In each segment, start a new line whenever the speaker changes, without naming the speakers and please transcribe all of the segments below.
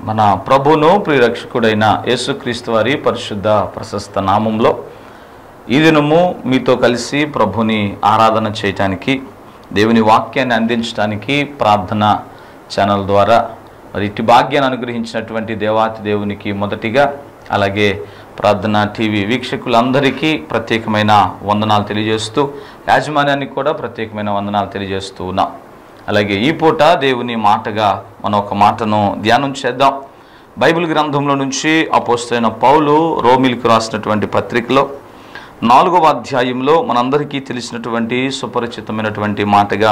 మన ప్రభును ప్రియరక్షకుడైన యేసుక్రీస్తు వారి పరిశుద్ధ ప్రశస్త నామంలో ఈ దినము మీతో కలిసి ప్రభుని ఆరాధన చేయటానికి దేవుని వాక్యాన్ని అందించడానికి ప్రార్థన ఛానల్ ద్వారా మరి ఇటు భాగ్యాన్ని అనుగ్రహించినటువంటి దేవాతి దేవునికి మొదటిగా అలాగే ప్రార్థన టీవీ వీక్షకులందరికీ ప్రత్యేకమైన వందనాలు తెలియజేస్తూ యాజమాన్యానికి కూడా ప్రత్యేకమైన వందనాలు తెలియజేస్తూ ఉన్నాం అలాగే ఈ పూట దేవుని మాటగా మనం ఒక మాటను ధ్యానం చేద్దాం బైబిల్ గ్రంథంలో నుంచి అపోస్తైన పౌలు రోమిల్కి రాసినటువంటి పత్రికలో నాలుగవ అధ్యాయంలో మనందరికీ తెలిసినటువంటి సుపరిచితమైనటువంటి మాటగా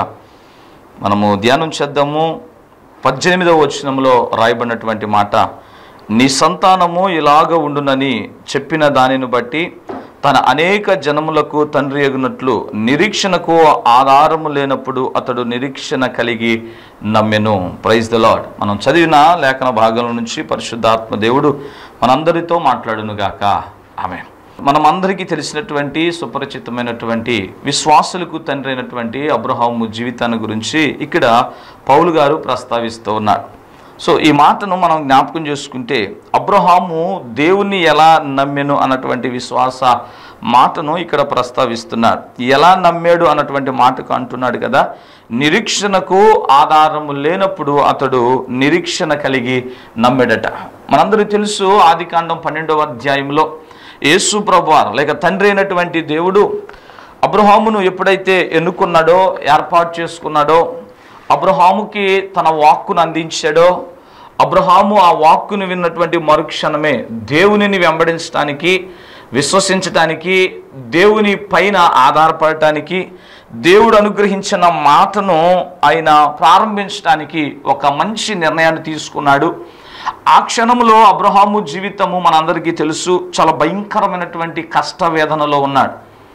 మనము ధ్యానం చేద్దాము పద్దెనిమిదవ వచనంలో రాయబడినటువంటి మాట నీ సంతానము ఇలాగ ఉండునని చెప్పిన దానిని బట్టి తన అనేక జనములకు తండ్రి ఎగునట్లు నిరీక్షణకు ఆధారము లేనప్పుడు అతడు నిరీక్షణ కలిగి నమ్మెను ప్రైజ్ ద లాడ్ మనం చదివిన లేఖన భాగం నుంచి పరిశుద్ధాత్మ దేవుడు మనందరితో మాట్లాడునుగాక ఆమె మనం అందరికీ తెలిసినటువంటి సుపరిచితమైనటువంటి విశ్వాసులకు తండ్రి అయినటువంటి అబ్రహాము జీవితాన్ని గురించి ఇక్కడ పౌలు గారు ప్రస్తావిస్తూ ఉన్నాడు సో ఈ మాటను మనం జ్ఞాపకం చేసుకుంటే అబ్రహాము దేవుణ్ణి ఎలా నమ్మెను అన్నటువంటి విశ్వాస మాటను ఇక్కడ ప్రస్తావిస్తున్నాడు ఎలా నమ్మాడు అన్నటువంటి మాటకు అంటున్నాడు కదా నిరీక్షణకు ఆధారము లేనప్పుడు అతడు నిరీక్షణ కలిగి నమ్మాడట మనందరికీ తెలుసు ఆదికాండం పన్నెండవ అధ్యాయంలో యేసు ప్రభువారు లేక తండ్రి అయినటువంటి దేవుడు అబ్రహామును ఎప్పుడైతే ఎన్నుకున్నాడో ఏర్పాటు చేసుకున్నాడో అబ్రహాముకి తన వాక్కును అందించాడో అబ్రహాము ఆ వాక్కును విన్నటువంటి మరుక్షణమే దేవునిని వెంబడించడానికి విశ్వసించటానికి దేవుని పైన ఆధారపడటానికి దేవుడు అనుగ్రహించిన మాటను ఆయన ప్రారంభించడానికి ఒక మంచి నిర్ణయాన్ని తీసుకున్నాడు ఆ క్షణంలో అబ్రహాము జీవితము మనందరికీ తెలుసు చాలా భయంకరమైనటువంటి కష్ట వేదనలో ఉన్నాడు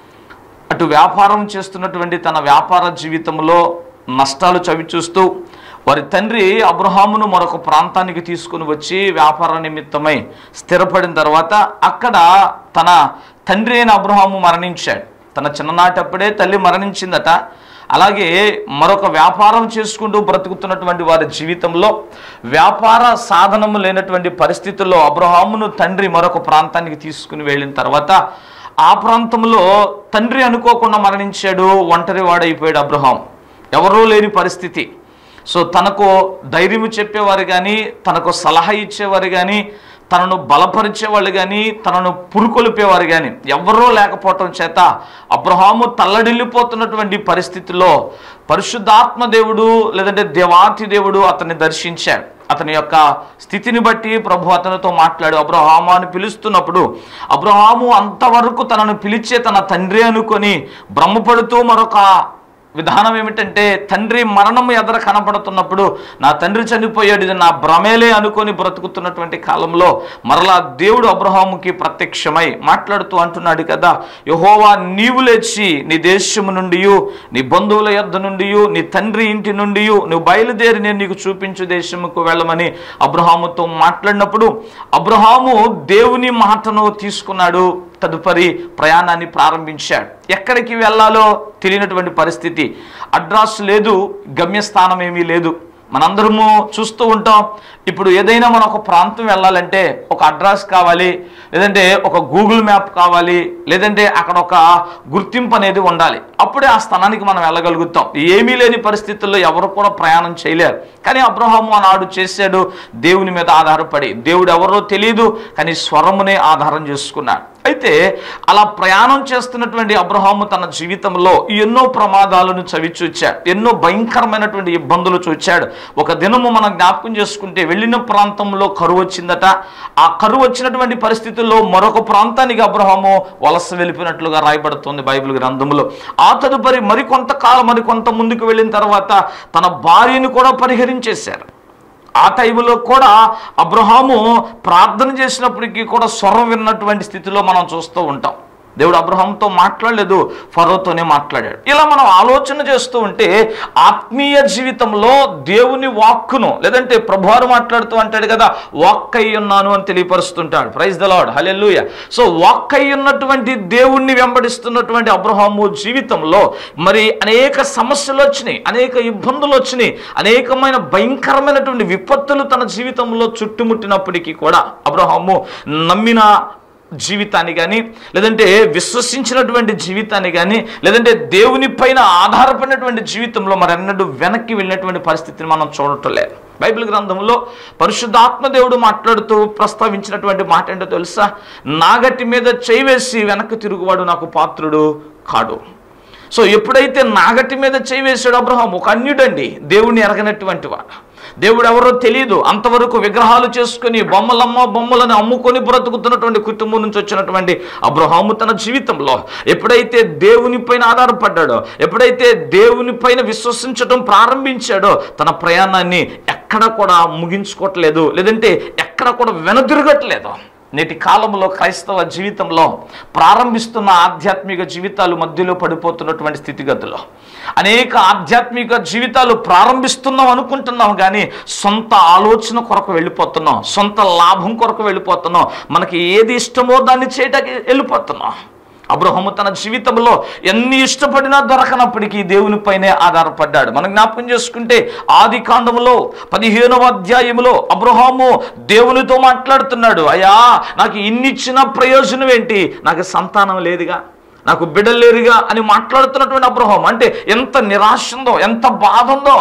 అటు వ్యాపారం చేస్తున్నటువంటి తన వ్యాపార జీవితంలో నష్టాలు చవిచూస్తూ వారి తండ్రి అబ్రహామును మరొక ప్రాంతానికి తీసుకుని వచ్చి వ్యాపార నిమిత్తమై స్థిరపడిన తర్వాత అక్కడ తన తండ్రి అయిన అబ్రహాము మరణించాడు తన చిన్ననాటప్పుడే తల్లి మరణించిందట అలాగే మరొక వ్యాపారం చేసుకుంటూ బ్రతుకుతున్నటువంటి వారి జీవితంలో వ్యాపార సాధనము లేనటువంటి పరిస్థితుల్లో అబ్రహామును తండ్రి మరొక ప్రాంతానికి తీసుకుని వెళ్ళిన తర్వాత ఆ ప్రాంతంలో తండ్రి అనుకోకుండా మరణించాడు ఒంటరి వాడైపోయాడు అబ్రహాం ఎవరూ లేని పరిస్థితి సో తనకు ధైర్యం చెప్పేవారు కానీ తనకు సలహా ఇచ్చేవారు కానీ తనను బలపరిచేవాళ్ళు కానీ తనను పురుకొలిపేవారు కానీ ఎవరూ లేకపోవటం చేత అబ్రహాము తల్లడిల్లిపోతున్నటువంటి పరిస్థితిలో పరిశుద్ధాత్మ దేవుడు లేదంటే దేవాతి దేవుడు అతన్ని దర్శించాడు అతని యొక్క స్థితిని బట్టి ప్రభు అతనితో మాట్లాడు అబ్రహాము అని పిలుస్తున్నప్పుడు అబ్రహాము అంతవరకు తనను పిలిచే తన తండ్రి అనుకొని భ్రమపడుతూ మరొక విధానం ఏమిటంటే తండ్రి మరణం ఎదర కనపడుతున్నప్పుడు నా తండ్రి చనిపోయాడు ఇది నా భ్రమేలే అనుకొని బ్రతుకుతున్నటువంటి కాలంలో మరలా దేవుడు అబ్రహాముకి ప్రత్యక్షమై మాట్లాడుతూ అంటున్నాడు కదా యహోవా నీవు లేచి నీ దేశము నుండి నీ బంధువుల యొద్ద నుండి నీ తండ్రి ఇంటి నుండి నువ్వు బయలుదేరి నేను నీకు చూపించు దేశముకు వెళ్ళమని అబ్రహాముతో మాట్లాడినప్పుడు అబ్రహాము దేవుని మాటను తీసుకున్నాడు తదుపరి ప్రయాణాన్ని ప్రారంభించాడు ఎక్కడికి వెళ్ళాలో తెలియనటువంటి పరిస్థితి అడ్రస్ లేదు గమ్యస్థానం ఏమీ లేదు మనందరము చూస్తూ ఉంటాం ఇప్పుడు ఏదైనా మనం ఒక ప్రాంతం వెళ్ళాలంటే ఒక అడ్రస్ కావాలి లేదంటే ఒక గూగుల్ మ్యాప్ కావాలి లేదంటే అక్కడ ఒక గుర్తింపు అనేది ఉండాలి అప్పుడే ఆ స్థానానికి మనం వెళ్ళగలుగుతాం ఏమీ లేని పరిస్థితుల్లో ఎవరు కూడా ప్రయాణం చేయలేరు కానీ అబ్రహాము ఆనాడు చేశాడు దేవుని మీద ఆధారపడి దేవుడు ఎవరో తెలియదు కానీ స్వరమునే ఆధారం చేసుకున్నాడు అయితే అలా ప్రయాణం చేస్తున్నటువంటి అబ్రహాము తన జీవితంలో ఎన్నో ప్రమాదాలను చవి చూచాడు ఎన్నో భయంకరమైనటువంటి ఇబ్బందులు చూచాడు ఒక దినము మనం జ్ఞాపకం చేసుకుంటే వెళ్ళిన ప్రాంతంలో కరువు వచ్చిందట ఆ కరువు వచ్చినటువంటి పరిస్థితుల్లో మరొక ప్రాంతానికి అబ్రహాము వలస వెళ్ళిపోయినట్లుగా రాయబడుతుంది బైబిల్ గ్రంథంలో ఆ తదుపరి మరికొంతకాలం మరికొంత ముందుకు వెళ్ళిన తర్వాత తన భార్యను కూడా పరిహరించేశారు ఆ టైంలో కూడా అబ్రహాము ప్రార్థన చేసినప్పటికీ కూడా స్వరం విన్నటువంటి స్థితిలో మనం చూస్తూ ఉంటాం దేవుడు అబ్రహాంతో మాట్లాడలేదు ఫరోతోనే మాట్లాడాడు ఇలా మనం ఆలోచన చేస్తూ ఉంటే ఆత్మీయ జీవితంలో దేవుని వాక్కును లేదంటే ప్రభువారు మాట్లాడుతూ అంటాడు కదా వాక్ అయి ఉన్నాను అని తెలియపరుస్తుంటాడు praise the Lord hallelujah so వాక్ అయి ఉన్నటువంటి దేవుణ్ణి వెంబడిస్తున్నటువంటి అబ్రహాము జీవితంలో మరి అనేక సమస్యలు వచ్చినాయి అనేక ఇబ్బందులు వచ్చినాయి అనేకమైన భయంకరమైనటువంటి విపత్తులు తన జీవితంలో చుట్టుముట్టినప్పటికీ కూడా అబ్రహాము నమ్మిన జీవితాన్ని కానీ లేదంటే విశ్వసించినటువంటి జీవితాన్ని కానీ లేదంటే దేవుని పైన ఆధారపడినటువంటి జీవితంలో మరెన్నడూ వెనక్కి వెళ్ళినటువంటి పరిస్థితిని మనం చూడటం లేదు బైబిల్ గ్రంథంలో పరిశుద్ధాత్మ దేవుడు మాట్లాడుతూ ప్రస్తావించినటువంటి మాట ఏంటో తెలుసా నాగటి మీద చేయి వేసి వెనక్కి తిరుగువాడు నాకు పాత్రుడు కాడు సో ఎప్పుడైతే నాగటి మీద చేయి వేసాడు అబ్రహాం ఒక అన్యుడండి దేవుణ్ణి ఎరగనటువంటి వాడు దేవుడు ఎవరో తెలియదు అంతవరకు విగ్రహాలు చేసుకుని బొమ్మలమ్మ బొమ్మలను అమ్ముకొని బ్రతుకుతున్నటువంటి కుటుంబం నుంచి వచ్చినటువంటి అబ్రహాము తన జీవితంలో ఎప్పుడైతే దేవుని పైన ఆధారపడ్డాడో ఎప్పుడైతే దేవుని పైన విశ్వసించడం ప్రారంభించాడో తన ప్రయాణాన్ని ఎక్కడ కూడా ముగించుకోవట్లేదు లేదంటే ఎక్కడ కూడా వెనుదిరగట్లేదు నేటి కాలంలో క్రైస్తవ జీవితంలో ప్రారంభిస్తున్న ఆధ్యాత్మిక జీవితాలు మధ్యలో పడిపోతున్నటువంటి స్థితిగతులు అనేక ఆధ్యాత్మిక జీవితాలు ప్రారంభిస్తున్నాం అనుకుంటున్నాం కానీ సొంత ఆలోచన కొరకు వెళ్ళిపోతున్నాం సొంత లాభం కొరకు వెళ్ళిపోతున్నాం మనకి ఏది ఇష్టమో దాన్ని చేయటానికి వెళ్ళిపోతున్నాం అబ్రహము తన జీవితంలో ఎన్ని ఇష్టపడినా దొరకనప్పటికీ దేవునిపైనే ఆధారపడ్డాడు మనం జ్ఞాపకం చేసుకుంటే ఆది కాండములో పదిహేనవ అధ్యాయములో అబ్రహాము దేవునితో మాట్లాడుతున్నాడు అయ్యా నాకు ఇన్నిచ్చిన ప్రయోజనం ఏంటి నాకు సంతానం లేదుగా నాకు బిడ్డలు లేరుగా అని మాట్లాడుతున్నటువంటి అబ్రహం అంటే ఎంత నిరాశ ఉందో ఎంత బాధ ఉందో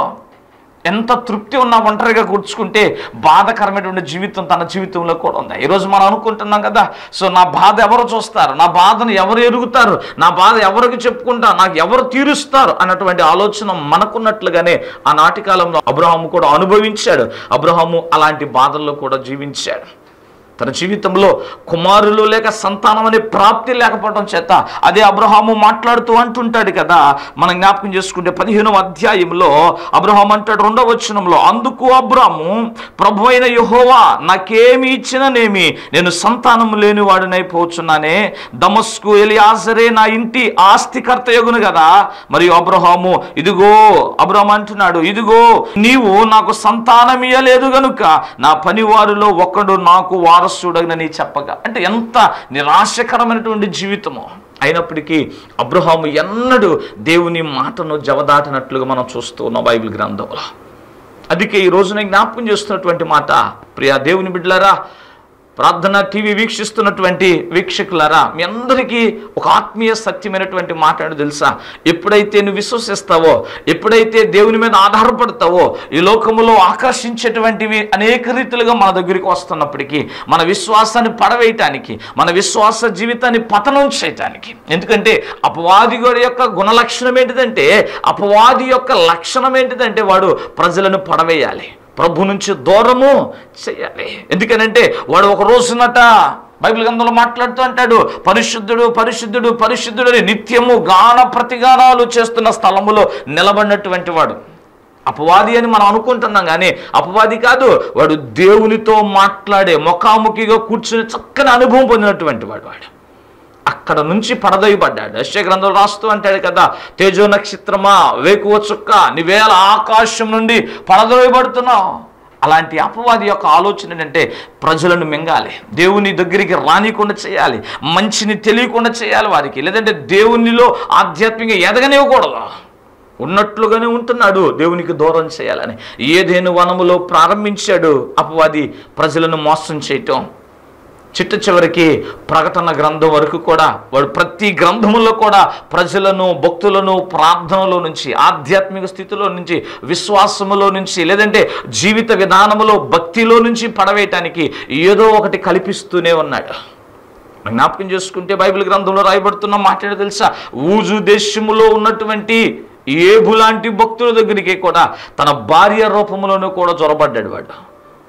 ఎంత తృప్తి ఉన్నా ఒంటరిగా కూర్చుకుంటే బాధకరమైనటువంటి జీవితం తన జీవితంలో కూడా ఉంది ఈరోజు మనం అనుకుంటున్నాం కదా సో నా బాధ ఎవరు చూస్తారు నా బాధను ఎవరు ఎరుగుతారు నా బాధ ఎవరికి చెప్పుకుంటా నాకు ఎవరు తీరుస్తారు అన్నటువంటి ఆలోచన మనకున్నట్లుగానే ఆనాటి కాలంలో అబ్రహాము కూడా అనుభవించాడు అబ్రహాము అలాంటి బాధల్లో కూడా జీవించాడు తన జీవితంలో కుమారులు లేక సంతానం అనే ప్రాప్తి లేకపోవడం చేత అదే అబ్రహాము మాట్లాడుతూ అంటుంటాడు కదా మనం జ్ఞాపకం చేసుకుంటే పదిహేనవ అధ్యాయంలో అబ్రహాం అంటాడు రెండవ వచనంలో అందుకు అబ్రాము ప్రభు అయిన యహోవా నాకేమి ఇచ్చిననేమి నేను సంతానం లేని వాడినైపోతున్నానే దమస్కు ఎలియాజరే నా ఇంటి ఆస్తికర్త యగును కదా మరియు అబ్రహాము ఇదిగో అబ్రహాం అంటున్నాడు ఇదిగో నీవు నాకు సంతానం ఇయ్యలేదు గనుక నా పనివారిలో ఒకడు నాకు వారసుడని చెప్పగా అంటే ఎంత నిరాశకరమైనటువంటి జీవితమో అయినప్పటికీ అబ్రహాము ఎన్నడూ దేవుని మాటను జవదాటినట్లుగా మనం చూస్తూ ఉన్నాం బైబిల్ గ్రంథంలో అందుకే ఈ రోజున జ్ఞాపకం చేస్తున్నటువంటి మాట ప్రియా దేవుని బిడ్డలారా ప్రార్థన టీవీ వీక్షిస్తున్నటువంటి వీక్షకులారా మీ అందరికీ ఒక ఆత్మీయ సత్యమైనటువంటి మాట ఏంటో తెలుసా ఎప్పుడైతే నువ్వు విశ్వసిస్తావో ఎప్పుడైతే దేవుని మీద ఆధారపడతావో ఈ లోకములో ఆకర్షించేటువంటివి అనేక రీతిలుగా మన దగ్గరికి వస్తున్నప్పటికీ మన విశ్వాసాన్ని పడవేయటానికి మన విశ్వాస జీవితాన్ని పతనం చేయటానికి ఎందుకంటే అపవాది గారి యొక్క గుణలక్షణం ఏంటిదంటే అపవాది యొక్క లక్షణం ఏంటిదంటే వాడు ప్రజలను పడవేయాలి ప్రభు నుంచి దూరము చేయాలి ఎందుకనంటే వాడు ఒక రోజునట బైబిల్ గ్రంథంలో మాట్లాడుతూ అంటాడు పరిశుద్ధుడు పరిశుద్ధుడు పరిశుద్ధుడు అని నిత్యము గాన ప్రతిగానాలు చేస్తున్న స్థలములో నిలబడినటువంటి వాడు అపవాది అని మనం అనుకుంటున్నాం కానీ అపవాది కాదు వాడు దేవునితో మాట్లాడే ముఖాముఖిగా కూర్చుని చక్కని అనుభవం పొందినటువంటి వాడు వాడు అక్కడ నుంచి పడదొయ్యబడ్డాడు యశ్య గ్రంథం రాస్తూ అంటాడు కదా తేజో నక్షత్రమా వేకువ చుక్క నీవేళ ఆకాశం నుండి పడదొయ్యబడుతున్నావు అలాంటి అపవాది యొక్క ఆలోచన ఏంటంటే ప్రజలను మింగాలి దేవుని దగ్గరికి రానికుండా చేయాలి మంచిని తెలియకుండా చేయాలి వారికి లేదంటే దేవునిలో ఆధ్యాత్మికంగా ఎదగనివ్వకూడదు ఉన్నట్లుగానే ఉంటున్నాడు దేవునికి దూరం చేయాలని ఏదేను వనములో ప్రారంభించాడు అపవాది ప్రజలను మోసం చేయటం చిట్ట చివరికి ప్రకటన గ్రంథం వరకు కూడా వాడు ప్రతి గ్రంథములో కూడా ప్రజలను భక్తులను ప్రార్థనలో నుంచి ఆధ్యాత్మిక స్థితిలో నుంచి విశ్వాసములో నుంచి లేదంటే జీవిత విధానములో భక్తిలో నుంచి పడవేయటానికి ఏదో ఒకటి కల్పిస్తూనే ఉన్నాడు జ్ఞాపకం చేసుకుంటే బైబిల్ గ్రంథంలో రాయబడుతున్న మాట ఏంటో తెలుసా ఊజు దేశములో ఉన్నటువంటి ఏబు లాంటి భక్తుల దగ్గరికి కూడా తన భార్య రూపంలోనూ కూడా జొరబడ్డాడు వాడు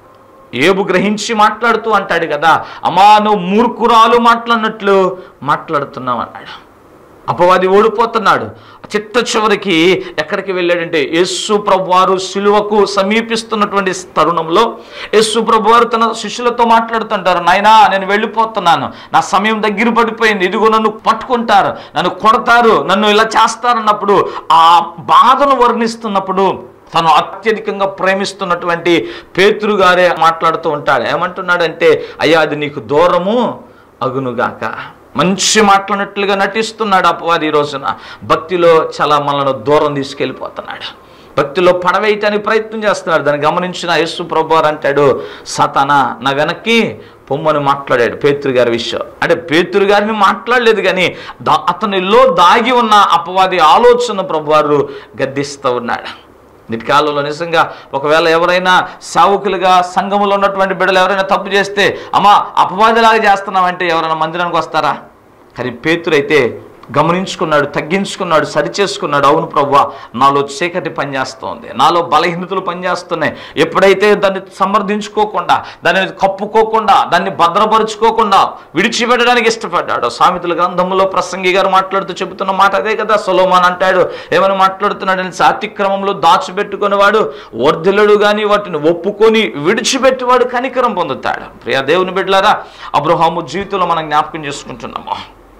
ఏబు గ్రహించి మాట్లాడుతూ అంటాడు కదా అమ్మా నువ్వు మూర్ఖురాలు మాట్లాడినట్లు మాట్లాడుతున్నావు అన్నాడు అపవాది ఓడిపోతున్నాడు చిట్ట చివరికి ఎక్కడికి వెళ్ళాడంటే యేసు ప్రభువారు శిలువకు సమీపిస్తున్నటువంటి తరుణంలో యేసు ప్రభువారు తన శిష్యులతో మాట్లాడుతుంటారు నాయనా నేను వెళ్ళిపోతున్నాను నా సమయం దగ్గర పడిపోయింది ఇదిగో నన్ను పట్టుకుంటారు నన్ను కొడతారు నన్ను ఇలా చేస్తారన్నప్పుడు ఆ బాధను వర్ణిస్తున్నప్పుడు తను అత్యధికంగా ప్రేమిస్తున్నటువంటి పేతురు గారే మాట్లాడుతూ ఉంటాడు ఏమంటున్నాడంటే అయ్యా అది నీకు దూరము అగునుగాక మంచి మాట్లాడినట్లుగా నటిస్తున్నాడు అపవాది ఈ రోజున భక్తిలో చాలా మనల్ని దూరం తీసుకెళ్ళిపోతున్నాడు భక్తిలో పడవేయటానికి ప్రయత్నం చేస్తున్నాడు దాన్ని గమనించిన యేసు ప్రభు అంటాడు సతన నా వెనక్కి పొమ్మని మాట్లాడాడు పేతురు గారి విషయం అంటే పేతురు గారిని మాట్లాడలేదు కానీ దా అతనిలో దాగి ఉన్న అపవాది ఆలోచన ప్రభువారు గద్దిస్తూ ఉన్నాడు నేటి కాలంలో నిజంగా ఒకవేళ ఎవరైనా సావుకులుగా సంఘములో ఉన్నటువంటి బిడ్డలు ఎవరైనా తప్పు చేస్తే అమ్మా అపవాదిలాగా చేస్తున్నామంటే ఎవరైనా మందిరానికి వస్తారా కానీ పేతురైతే గమనించుకున్నాడు తగ్గించుకున్నాడు సరిచేసుకున్నాడు అవును ప్రవ్వా నాలో చీకటి పనిచేస్తోంది నాలో బలహీనతలు పనిచేస్తున్నాయి ఎప్పుడైతే దాన్ని సమర్థించుకోకుండా దాన్ని కప్పుకోకుండా దాన్ని భద్రపరుచుకోకుండా విడిచిపెట్టడానికి ఇష్టపడ్డాడు సామెతల గ్రంథంలో ప్రసంగి గారు మాట్లాడుతూ చెబుతున్న మాట అదే కదా సొలోమాన్ అంటాడు ఏమని మాట్లాడుతున్నాడు అని అతిక్రమంలో దాచిపెట్టుకునేవాడు వర్ధిల్లుడు కానీ వాటిని ఒప్పుకొని విడిచిపెట్టేవాడు కనికరం పొందుతాడు ప్రియా దేవుని బిడ్డలారా అబ్రహాము జీవితంలో మనం జ్ఞాపకం చేసుకుంటున్నాము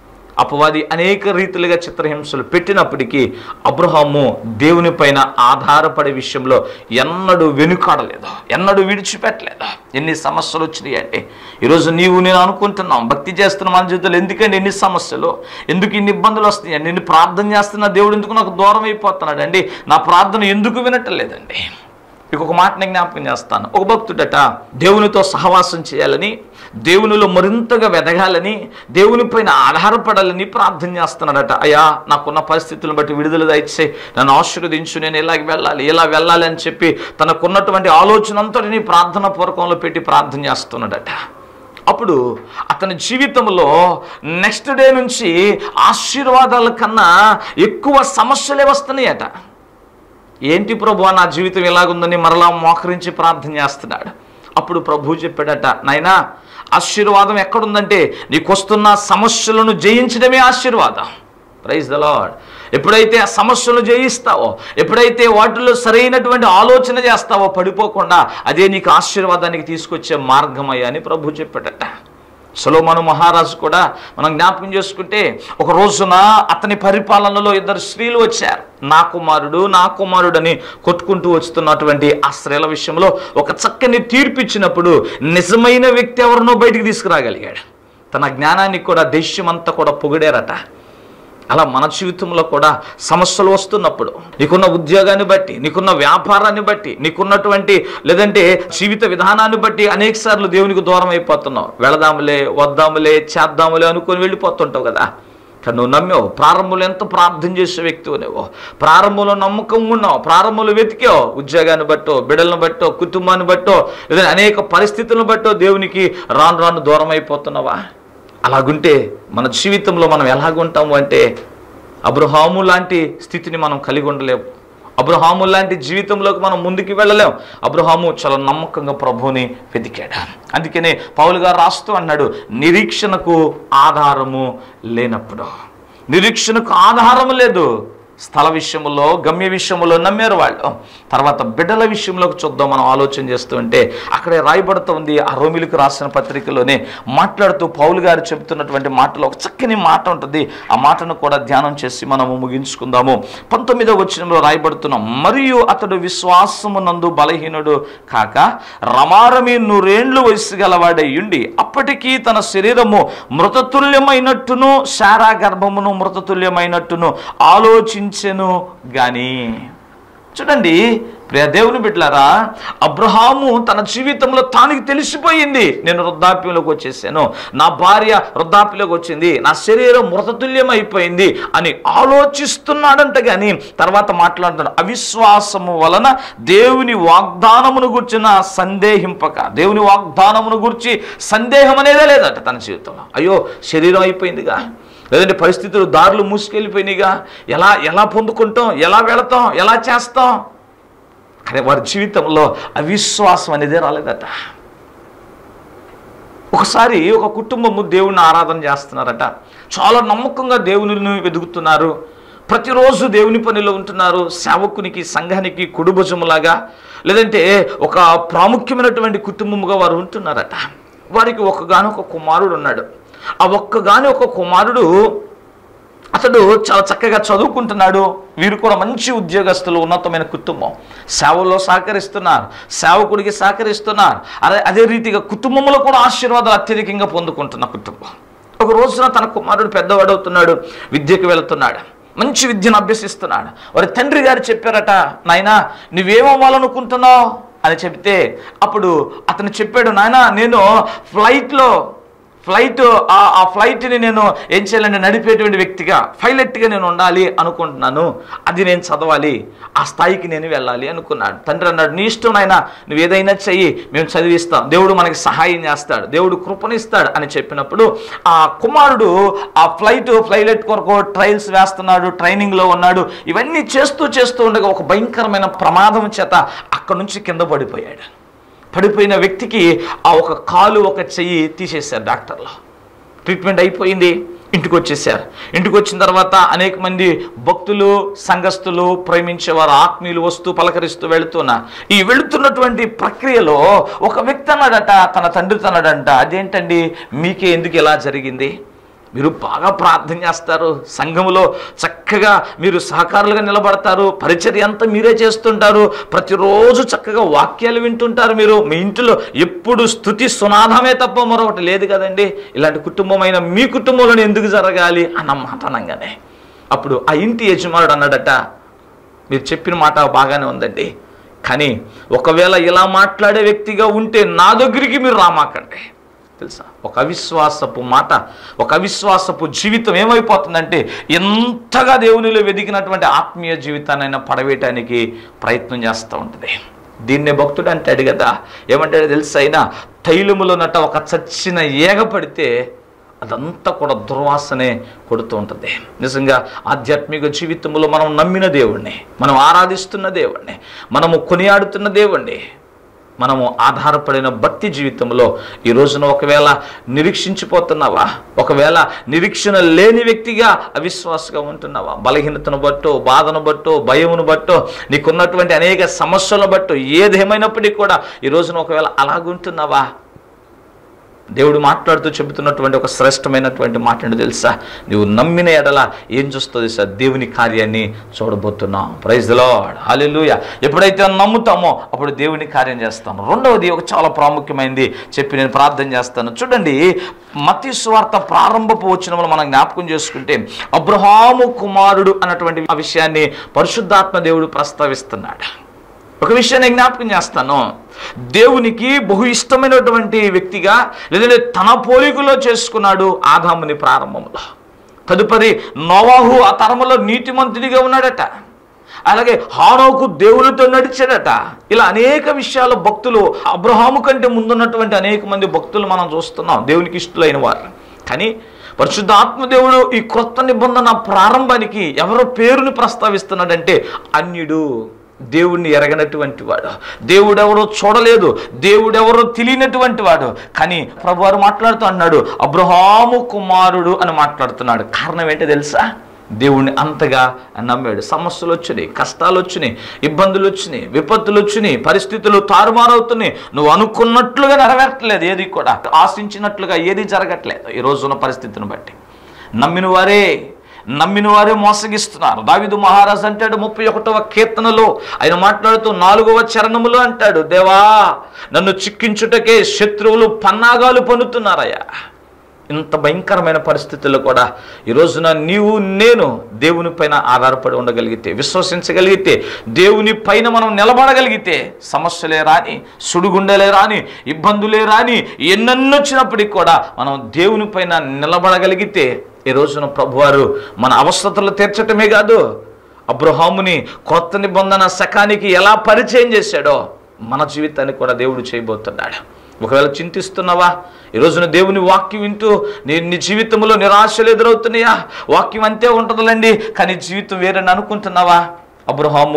అపవాది అనేక రీతిలుగా చిత్రహింసలు పెట్టినప్పటికీ అబ్రహాము దేవుని పైన ఆధారపడే విషయంలో ఎన్నడూ వెనుకాడలేదు ఎన్నడూ విడిచిపెట్టలేదు ఎన్ని సమస్యలు వచ్చినాయి అంటే ఈరోజు నీవు నేను అనుకుంటున్నాం భక్తి చేస్తున్న మన జీవితంలో ఎందుకండి ఎన్ని సమస్యలు ఎందుకు ఇన్ని ఇబ్బందులు వస్తున్నాయి నేను ప్రార్థన చేస్తున్న దేవుడు ఎందుకు నాకు దూరం అయిపోతున్నాడు అండి నా ప్రార్థన ఎందుకు వినటలేదండి మీకు ఒక మాట నేను జ్ఞాపకం చేస్తాను ఒక భక్తుడట దేవునితో సహవాసం చేయాలని దేవునిలో మరింతగా వెదగాలని దేవునిపైన ఆధారపడాలని ప్రార్థన చేస్తున్నాడట అయ్యా నాకున్న పరిస్థితులను బట్టి విడుదల దయచే నన్ను ఆశీర్వదించు నేను ఇలాగ వెళ్ళాలి ఇలా వెళ్ళాలి అని చెప్పి తనకున్నటువంటి ఆలోచన అంతటిని ప్రార్థన పూర్వకంలో పెట్టి ప్రార్థన చేస్తున్నాడట అప్పుడు అతని జీవితంలో నెక్స్ట్ డే నుంచి ఆశీర్వాదాల కన్నా ఎక్కువ సమస్యలే వస్తున్నాయట ఏంటి ప్రభు నా జీవితం ఎలాగుందని మరలా మోకరించి ప్రార్థన చేస్తున్నాడు అప్పుడు ప్రభు చెప్పాడట నాయనా ఆశీర్వాదం ఎక్కడుందంటే నీకు వస్తున్న సమస్యలను జయించడమే ఆశీర్వాదం ప్రైజ్ ద లాడ్ ఎప్పుడైతే ఆ సమస్యలను జయిస్తావో ఎప్పుడైతే వాటిలో సరైనటువంటి ఆలోచన చేస్తావో పడిపోకుండా అదే నీకు ఆశీర్వాదానికి తీసుకొచ్చే మార్గమయ్యా అని ప్రభు చెప్పాడట సొలోమను మహారాజు కూడా మనం జ్ఞాపకం చేసుకుంటే ఒక రోజున అతని పరిపాలనలో ఇద్దరు స్త్రీలు వచ్చారు నా కుమారుడు నా కుమారుడు అని కొట్టుకుంటూ వస్తున్నటువంటి ఆ స్త్రీల విషయంలో ఒక చక్కని తీర్పు ఇచ్చినప్పుడు నిజమైన వ్యక్తి ఎవరినో బయటికి తీసుకురాగలిగాడు తన జ్ఞానానికి కూడా దేశమంతా కూడా పొగిడారట అలా మన జీవితంలో కూడా సమస్యలు వస్తున్నప్పుడు నీకున్న ఉద్యోగాన్ని బట్టి నీకున్న వ్యాపారాన్ని బట్టి నీకున్నటువంటి లేదంటే జీవిత విధానాన్ని బట్టి అనేక సార్లు దేవునికి దూరం అయిపోతున్నావు వెళదాములే వద్దాములే చేద్దాములే అనుకొని వెళ్ళిపోతుంటావు కదా కానీ నువ్వు నమ్మావు ప్రారంభంలో ఎంత ప్రార్థన చేసే వ్యక్తివు నువ్వు ప్రారంభంలో నమ్మకం ఉన్నావు ప్రారంభంలో వెతికావు ఉద్యోగాన్ని బట్టో బిడ్డలను బట్టో కుటుంబాన్ని బట్టో లేదా అనేక పరిస్థితులను బట్టో దేవునికి రాను రాను దూరం అయిపోతున్నావా అలాగుంటే మన జీవితంలో మనం ఎలాగుంటాము అంటే అబ్రహాము లాంటి స్థితిని మనం కలిగి ఉండలేము అబ్రహాము లాంటి జీవితంలోకి మనం ముందుకు వెళ్ళలేం అబ్రహాము చాలా నమ్మకంగా ప్రభువుని వెతికాడు అందుకనే పౌలు గారు రాస్తూ అన్నాడు నిరీక్షణకు ఆధారము లేనప్పుడు నిరీక్షణకు ఆధారము లేదు స్థల విషయంలో గమ్య విషయంలో నమ్మారు వాళ్ళు తర్వాత బిడ్డల విషయంలోకి చూద్దాం మనం ఆలోచన చేస్తూ ఉంటే అక్కడే రాయబడుతుంది ఆ రోమిలకు రాసిన పత్రికలోనే మాట్లాడుతూ పౌలు గారు చెబుతున్నటువంటి మాటలో ఒక చక్కని మాట ఉంటుంది ఆ మాటను కూడా ధ్యానం చేసి మనము ముగించుకుందాము పంతొమ్మిదవ వచనంలో రాయబడుతున్నాం మరియు అతడు విశ్వాసమునందు బలహీనుడు కాక రమారమి నూరేండ్లు వయసు గలవాడై ఉండి అప్పటికీ తన శరీరము మృతతుల్యమైనట్టును శారా గర్భమును మృతతుల్యమైనట్టును ఆలోచించెను గాని చూడండి ప్రియ దేవుని బిడ్డలారా అబ్రహాము తన జీవితంలో తానికి తెలిసిపోయింది నేను వృద్ధాప్యంలోకి వచ్చేసాను నా భార్య వృద్ధాప్యంలోకి వచ్చింది నా శరీరం మృతతుల్యం అయిపోయింది అని ఆలోచిస్తున్నాడంట కానీ తర్వాత మాట్లాడుతున్నాడు అవిశ్వాసము వలన దేవుని వాగ్దానమును గుర్చిన సందేహింపక దేవుని వాగ్దానమును గురించి సందేహం అనేదే లేదట తన జీవితంలో అయ్యో శరీరం అయిపోయిందిగా లేదంటే పరిస్థితులు దారులు మూసుకెళ్ళిపోయినాయిగా ఎలా ఎలా పొందుకుంటాం ఎలా వెళతాం ఎలా చేస్తాం కానీ వారి జీవితంలో అవిశ్వాసం అనేది రాలేదట ఒకసారి ఒక కుటుంబము దేవుని ఆరాధన చేస్తున్నారట చాలా నమ్మకంగా దేవుని వెతుకుతున్నారు ప్రతిరోజు దేవుని పనిలో ఉంటున్నారు సేవకునికి సంఘానికి కుడుభుజములాగా లేదంటే ఒక ప్రాముఖ్యమైనటువంటి కుటుంబముగా వారు ఉంటున్నారట వారికి ఒక్కగానొక కుమారుడు ఉన్నాడు ఆ ఒక్కగాని ఒక కుమారుడు అతడు చాలా చక్కగా చదువుకుంటున్నాడు వీరు కూడా మంచి ఉద్యోగస్తులు ఉన్నతమైన కుటుంబం సేవలో సహకరిస్తున్నారు సేవకుడికి సహకరిస్తున్నారు అదే అదే రీతిగా కుటుంబంలో కూడా ఆశీర్వాదాలు అత్యధికంగా పొందుకుంటున్న కుటుంబం ఒక రోజున తన కుమారుడు పెద్దవాడవుతున్నాడు విద్యకు వెళుతున్నాడు మంచి విద్యను అభ్యసిస్తున్నాడు వారి తండ్రి గారు చెప్పారట నాయనా నువ్వేమవ్వాలనుకుంటున్నావు అని చెప్తే అప్పుడు అతను చెప్పాడు నాయనా నేను ఫ్లైట్లో ఫ్లైట్ ఆ ఆ ఫ్లైట్ని నేను ఏం చేయాలంటే నడిపేటువంటి వ్యక్తిగా పైలట్గా నేను ఉండాలి అనుకుంటున్నాను అది నేను చదవాలి ఆ స్థాయికి నేను వెళ్ళాలి అనుకున్నాడు తండ్రి అన్నాడు నీ ఇష్టం నాయనా నువ్వు ఏదైనా చెయ్యి మేము చదివిస్తాం దేవుడు మనకి సహాయం చేస్తాడు దేవుడు కృపణిస్తాడు అని చెప్పినప్పుడు ఆ కుమారుడు ఆ ఫ్లైట్ ఫ్లైలెట్ కొరకు ట్రయల్స్ వేస్తున్నాడు ట్రైనింగ్లో ఉన్నాడు ఇవన్నీ చేస్తూ చేస్తూ ఉండగా ఒక భయంకరమైన ప్రమాదం చేత అక్కడి నుంచి కింద పడిపోయాడు పడిపోయిన వ్యక్తికి ఆ ఒక కాలు ఒక చెయ్యి తీసేశారు డాక్టర్లు ట్రీట్మెంట్ అయిపోయింది ఇంటికి వచ్చేసారు ఇంటికి వచ్చిన తర్వాత అనేక మంది భక్తులు సంఘస్థులు ప్రేమించేవారు ఆత్మీయులు వస్తూ పలకరిస్తూ వెళుతున్నారు ఈ వెళుతున్నటువంటి ప్రక్రియలో ఒక వ్యక్తి అన్నాడట తన తండ్రి అన్నాడంట అదేంటండి మీకే ఎందుకు ఇలా జరిగింది మీరు బాగా ప్రార్థన చేస్తారు సంఘములో చక్కగా మీరు సహకారులుగా నిలబడతారు పరిచర్య అంతా మీరే చేస్తుంటారు ప్రతిరోజు చక్కగా వాక్యాలు వింటుంటారు మీరు మీ ఇంటిలో ఎప్పుడు స్థుతి సునాదమే తప్ప మరొకటి లేదు కదండి ఇలాంటి కుటుంబమైన మీ కుటుంబంలో ఎందుకు జరగాలి అన్న మాట అనగానే అప్పుడు ఆ ఇంటి యజమానుడు అన్నాడట మీరు చెప్పిన మాట బాగానే ఉందండి కానీ ఒకవేళ ఇలా మాట్లాడే వ్యక్తిగా ఉంటే నా దగ్గరికి మీరు రామాకండి తెలుసా ఒక అవిశ్వాసపు మాట ఒక అవిశ్వాసపు జీవితం ఏమైపోతుందంటే ఎంతగా దేవునిలో వెదికినటువంటి ఆత్మీయ జీవితాన్నైనా పడవేయటానికి ప్రయత్నం చేస్తూ ఉంటుంది దీన్నే భక్తుడు అంటాడు కదా ఏమంటాడు తెలుసా అయినా తైలములోనట ఒక చచ్చిన ఏగ పడితే అదంతా కూడా దుర్వాసనే కొడుతూ ఉంటుంది నిజంగా ఆధ్యాత్మిక జీవితంలో మనం నమ్మిన దేవుణ్ణి మనం ఆరాధిస్తున్న దేవుణ్ణి మనము కొనియాడుతున్న దేవుణ్ణి మనము ఆధారపడిన భక్తి జీవితంలో ఈ రోజున ఒకవేళ నిరీక్షించిపోతున్నావా ఒకవేళ నిరీక్షణ లేని వ్యక్తిగా అవిశ్వాసగా ఉంటున్నావా బలహీనతను బట్టో బాధను బట్టో భయమును బట్టో నీకున్నటువంటి అనేక సమస్యలను బట్టో ఏదేమైనప్పటికీ కూడా ఈ రోజున ఒకవేళ అలాగుంటున్నావా దేవుడు మాట్లాడుతూ చెబుతున్నటువంటి ఒక శ్రేష్టమైనటువంటి మాట ఏంటో తెలుసా నువ్వు నమ్మిన ఎడల ఏం చూస్తుంది సార్ దేవుని కార్యాన్ని చూడబోతున్నాం ప్రైజ్ లాడ్ హాలెలూయ ఎప్పుడైతే నమ్ముతామో అప్పుడు దేవుని కార్యం చేస్తాం రెండవది ఒక చాలా ప్రాముఖ్యమైనది చెప్పి నేను ప్రార్థన చేస్తాను చూడండి మతి స్వార్థ ప్రారంభపు వచ్చినప్పుడు మనం జ్ఞాపకం చేసుకుంటే అబ్రహాము కుమారుడు అన్నటువంటి ఆ విషయాన్ని పరిశుద్ధాత్మ దేవుడు ప్రస్తావిస్తున్నాడు ఒక విషయాన్ని నేను జ్ఞాపకం చేస్తాను దేవునికి బహు ఇష్టమైనటువంటి వ్యక్తిగా లేదంటే తన పోలికలో చేసుకున్నాడు ఆదాముని ప్రారంభంలో తదుపరి నోవాహు ఆ తరములో నీతిమంతుడిగా ఉన్నాడట అలాగే హానోకు దేవునితో నడిచాడట ఇలా అనేక విషయాల భక్తులు అబ్రహాము కంటే ముందున్నటువంటి అనేక మంది భక్తులు మనం చూస్తున్నాం దేవునికి ఇష్టలైన వారు కానీ పరిశుద్ధ ఆత్మదేవుడు ఈ క్రొత్త నిబంధన ప్రారంభానికి ఎవరో పేరుని ప్రస్తావిస్తున్నాడంటే అన్యుడు దేవుణ్ణి ఎరగనటువంటి వాడు దేవుడెవరో చూడలేదు దేవుడెవరో తెలియనటువంటి వాడు కానీ ప్రభు వారు మాట్లాడుతూ అన్నాడు అబ్రహాము కుమారుడు అని మాట్లాడుతున్నాడు కారణం ఏంటో తెలుసా దేవుణ్ణి అంతగా నమ్మాడు సమస్యలు వచ్చినాయి కష్టాలు వచ్చినాయి ఇబ్బందులు వచ్చినాయి విపత్తులు వచ్చినాయి పరిస్థితులు తారుమారవుతున్నాయి నువ్వు అనుకున్నట్లుగా నెరవేరట్లేదు ఏది కూడా ఆశించినట్లుగా ఏది జరగట్లేదు ఈ రోజున్న పరిస్థితిని బట్టి నమ్మిన వారే నమ్మిన వారే మోసగిస్తున్నారు దావిదు మహారాజ్ అంటాడు ముప్పై ఒకటవ కీర్తనలో ఆయన మాట్లాడుతూ నాలుగవ చరణములో అంటాడు దేవా నన్ను చిక్కించుటకే శత్రువులు పన్నాగాలు పన్నుతున్నారయ్యా ఇంత భయంకరమైన పరిస్థితుల్లో కూడా ఈ రోజున నీవు నేను దేవుని పైన ఆధారపడి ఉండగలిగితే విశ్వసించగలిగితే దేవుని పైన మనం నిలబడగలిగితే సమస్యలే రాని సుడిగుండలే రాని ఇబ్బందులే రాని ఎన్నెన్నొచ్చినప్పటికీ కూడా మనం దేవుని పైన నిలబడగలిగితే ఈ రోజున ప్రభువారు మన అవసరతలు తీర్చటమే కాదు అబ్రహాముని కొత్త నిబంధన శకానికి ఎలా పరిచయం చేశాడో మన జీవితాన్ని కూడా దేవుడు చేయబోతున్నాడు ఒకవేళ చింతిస్తున్నావా ఈ రోజున దేవుని వాక్యం వింటూ నీ నీ జీవితంలో నిరాశలు ఎదురవుతున్నాయా వాక్యం అంతే ఉంటుందిలేండి కానీ జీవితం వేరని అనుకుంటున్నావా అబ్రహాము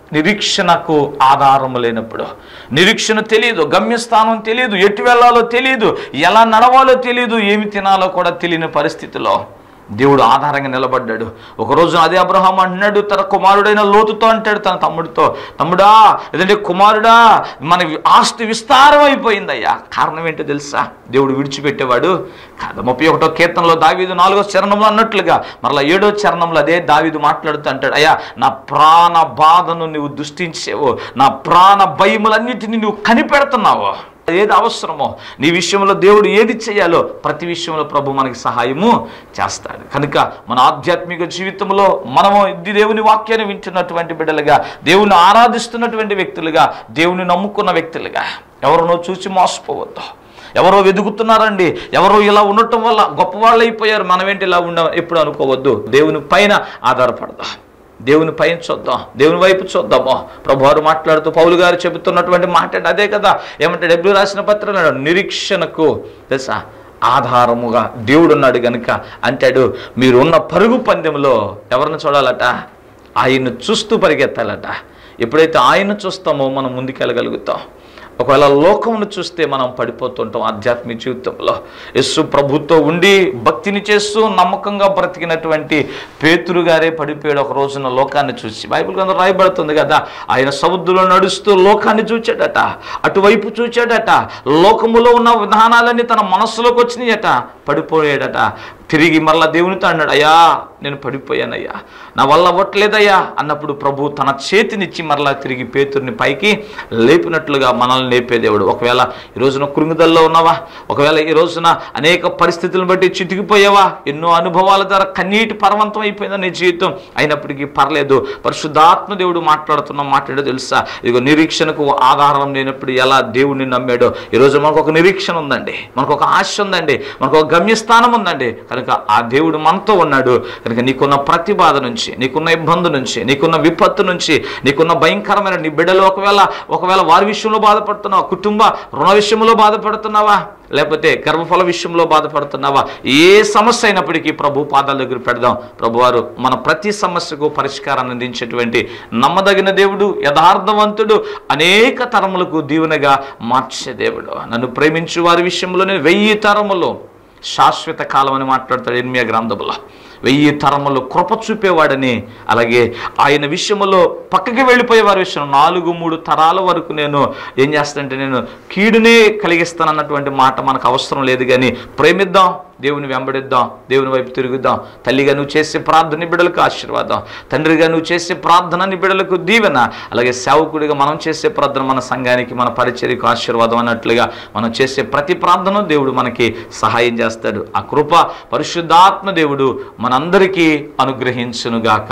నిరీక్షణకు ఆధారము లేనప్పుడు నిరీక్షణ తెలియదు గమ్యస్థానం తెలియదు ఎటు వెళ్ళాలో తెలియదు ఎలా నడవాలో తెలియదు ఏమి తినాలో కూడా తెలియని పరిస్థితిలో దేవుడు ఆధారంగా నిలబడ్డాడు ఒకరోజు అదే అబ్రహాం అంటున్నాడు తన కుమారుడైన లోతుతో అంటాడు తన తమ్ముడితో తమ్ముడా లేదంటే కుమారుడా మన ఆస్తి విస్తారం అయిపోయిందయ్యా కారణం ఏంటో తెలుసా దేవుడు విడిచిపెట్టేవాడు కాదు ముప్పై ఒకటో కీర్తనలో దావీదు నాలుగో చరణంలో అన్నట్లుగా మరలా ఏడో చరణంలో అదే దావీదు మాట్లాడుతూ అంటాడు అయ్యా నా ప్రాణ బాధను నువ్వు దృష్టించేవో నా ప్రాణ భయములన్నిటిని నువ్వు కనిపెడుతున్నావు ఏది అవసరమో నీ విషయంలో దేవుడు ఏది చేయాలో ప్రతి విషయంలో ప్రభు మనకి సహాయము చేస్తాడు కనుక మన ఆధ్యాత్మిక జీవితంలో మనము ఇది దేవుని వాక్యాన్ని వింటున్నటువంటి బిడ్డలుగా దేవుని ఆరాధిస్తున్నటువంటి వ్యక్తులుగా దేవుని నమ్ముకున్న వ్యక్తులుగా ఎవరినో చూసి మోసపోవద్దు ఎవరో వెతుకుతున్నారండి ఎవరో ఇలా ఉండటం వల్ల గొప్పవాళ్ళు అయిపోయారు మనమేంటి ఇలా ఉండ ఎప్పుడు అనుకోవద్దు దేవుని పైన ఆధారపడదాం దేవుని పైన చూద్దాం దేవుని వైపు చూద్దాము ప్రభువారు మాట్లాడుతూ పౌలు గారు చెబుతున్నటువంటి మాట అదే కదా ఏమంటే డబ్ల్యూ రాసిన పత్రం నిరీక్షణకు తెలుసా ఆధారముగా దేవుడు ఉన్నాడు గనుక అంటాడు మీరు ఉన్న పరుగు పందెంలో ఎవరిని చూడాలట ఆయన్ను చూస్తూ పరిగెత్తాలట ఎప్పుడైతే ఆయన్ను చూస్తామో మనం ముందుకెళ్ళగలుగుతాం ఒకవేళ లోకమును చూస్తే మనం పడిపోతుంటాం ఆధ్యాత్మిక జీవితంలో యస్సు ప్రభుతో ఉండి భక్తిని చేస్తూ నమ్మకంగా బ్రతికినటువంటి పేతురు గారే పడిపోయాడు ఒక రోజున లోకాన్ని చూసి బైబిల్ గ్రంథం రాయబడుతుంది కదా ఆయన సముద్రంలో నడుస్తూ లోకాన్ని చూచాడట అటువైపు చూచాడట లోకములో ఉన్న విధానాలన్నీ తన మనస్సులోకి వచ్చినాయట పడిపోయాడట తిరిగి మరలా దేవునితో అన్నాడు అయ్యా నేను పడిపోయానయ్యా నా వల్ల అవ్వట్లేదయ్యా అన్నప్పుడు ప్రభు తన చేతినిచ్చి మరలా తిరిగి పేతుర్ని పైకి లేపినట్లుగా మనల్ని లేపే దేవుడు ఒకవేళ ఈ రోజున కృంగుదల్లో ఉన్నావా ఒకవేళ ఈ రోజున అనేక పరిస్థితులను బట్టి చితికిపోయావా ఎన్నో అనుభవాల ద్వారా కన్నీటి పర్వంతం అయిపోయిందా నీ జీవితం అయినప్పటికీ పర్లేదు పరిశుద్ధాత్మ దేవుడు మాట్లాడుతున్న మాట్లాడో తెలుసా ఇదిగో నిరీక్షణకు ఆధారం లేనప్పుడు ఎలా దేవుడిని నమ్మాడో ఈరోజు మనకు ఒక నిరీక్షణ ఉందండి మనకు ఒక ఆశ ఉందండి మనకు ఒక గమ్యస్థానం ఉందండి కనుక ఆ దేవుడు మనతో ఉన్నాడు కనుక నీకున్న ప్రతి బాధ నుంచి నీకున్న ఇబ్బంది నుంచి నీకున్న విపత్తు నుంచి నీకున్న భయంకరమైన నీ బిడ్డలు ఒకవేళ ఒకవేళ వారి విషయంలో బాధపడుతున్నావా కుటుంబ రుణ విషయంలో బాధపడుతున్నావా లేకపోతే గర్భఫల విషయంలో బాధపడుతున్నావా ఏ సమస్య అయినప్పటికీ ప్రభు పాదాల దగ్గర పెడదాం ప్రభువారు మన ప్రతి సమస్యకు పరిష్కారాన్ని అందించేటువంటి నమ్మదగిన దేవుడు యథార్థవంతుడు అనేక తరములకు దీవెనగా మార్చే దేవుడు నన్ను ప్రేమించు వారి విషయంలో నేను వెయ్యి తరములు శాశ్వత కాలం అని మాట్లాడతాడు ఎనిమియ గ్రంథములో వెయ్యి తరములు కృప చూపేవాడని అలాగే ఆయన విషయంలో పక్కకి వెళ్ళిపోయే వారి విషయం నాలుగు మూడు తరాల వరకు నేను ఏం చేస్తానంటే నేను కీడునే కలిగిస్తానన్నటువంటి మాట మనకు అవసరం లేదు కానీ ప్రేమిద్దాం దేవుని వెంబడిద్దాం దేవుని వైపు తిరుగుదాం తల్లిగా నువ్వు చేసే ప్రార్థన నీ బిడ్డలకు ఆశీర్వాదం తండ్రిగా నువ్వు చేసే ప్రార్థన నీ బిడ్డలకు దీవెన అలాగే సేవకుడిగా మనం చేసే ప్రార్థన మన సంఘానికి మన పరిచర్యకు ఆశీర్వాదం అన్నట్లుగా మనం చేసే ప్రతి ప్రార్థన దేవుడు మనకి సహాయం చేస్తాడు ఆ కృప పరిశుద్ధాత్మ దేవుడు మనందరికీ అనుగ్రహించునుగాక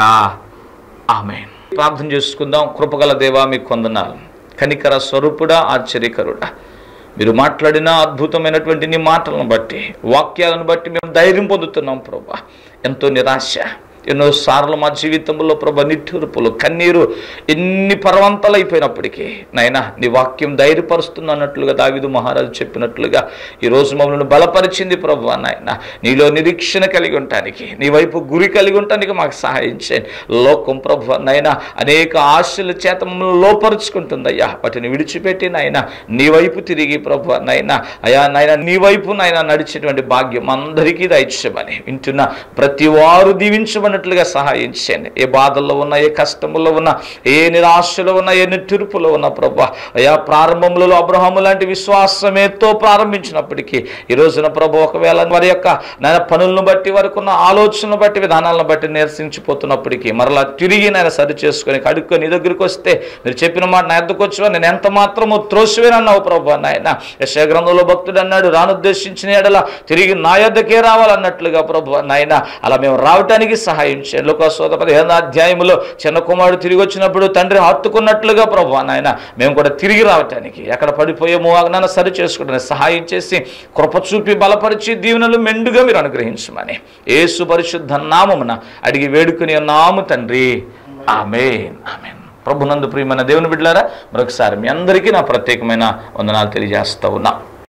ఆమె ప్రార్థన చేసుకుందాం కృపగల దేవా మీకు కొందనాలు కనికర స్వరూపుడా ఆశ్చర్యకరుడా మీరు మాట్లాడిన అద్భుతమైనటువంటి నీ మాటలను బట్టి వాక్యాలను బట్టి మేము ధైర్యం పొందుతున్నాం ప్రభా ఎంతో నిరాశ ఎన్నో సార్లు మా జీవితంలో ప్రభా నిట్టూర్పులు కన్నీరు ఎన్ని పర్వంతాలు అయిపోయినప్పటికీ నాయన నీ వాక్యం ధైర్యపరుస్తుంది అన్నట్లుగా దావిదు మహారాజు చెప్పినట్లుగా ఈరోజు మమ్మల్ని బలపరిచింది ప్రభు నాయన నీలో నిరీక్షణ కలిగి ఉండటానికి నీ వైపు గురి కలిగి ఉండటానికి మాకు సహాయం చేయండి లోకం ప్రభు నాయన అనేక ఆశల చేత మమ్మల్ని లోపరుచుకుంటుందయ్యా వాటిని విడిచిపెట్టి నాయన నీ వైపు తిరిగి ప్రభు నాయన అయా నాయన నీ వైపు నాయన నడిచేటువంటి భాగ్యం అందరికీ దయచేయమని వింటున్న ప్రతి వారు దీవించబడినట్లుగా సహాయం చేయండి ఏ బాధల్లో ఉన్నా ఏ కష్టములో ఉన్నా ఏ నిరాశలో ఉన్నా ఏ నిట్టురుపులో ఉన్నా ప్రభు అయా ప్రారంభంలో అబ్రహము లాంటి విశ్వాసమేతో ప్రారంభించినప్పటికీ ఈ రోజున ప్రభు ఒకవేళ వారి యొక్క నాయన పనులను బట్టి వారికి ఉన్న ఆలోచనలు బట్టి విధానాలను బట్టి నిరసించిపోతున్నప్పటికీ మరలా తిరిగి నేను సరి చేసుకొని కడుక్కొని నీ దగ్గరికి వస్తే మీరు చెప్పిన మాట నా ఎద్దకు వచ్చి నేను ఎంత మాత్రము త్రోసివేనన్నావు ప్రభు నాయన యశ గ్రంథంలో భక్తుడు అన్నాడు రానుద్దేశించిన ఎడల తిరిగి నా యొద్దకే రావాలన్నట్లుగా ప్రభు నాయన అలా మేము రావటానికి సహాయం చేయండి లోకసోద పదిహేను అధ్యాయములో చిన్న కుమారుడు తిరిగి వచ్చినప్పుడు తండ్రి హత్తుకున్నట్లుగా ప్రభు నాయన మేము కూడా తిరిగి రావటానికి ఎక్కడ పడిపోయామో అగ్నాన్ని సరి చేసుకోవడానికి సహాయం చేసి కృప చూపి బలపరిచి దీవెనలు మెండుగా మీరు అనుగ్రహించమని యేసు పరిశుద్ధ నామమున అడిగి వేడుకుని నాము తండ్రి ఆమెన్ ఆమెన్ ప్రభునందు ప్రియమైన దేవుని బిడ్డలారా మరొకసారి మీ అందరికీ నా ప్రత్యేకమైన వందనాలు తెలియజేస్తా ఉన్నా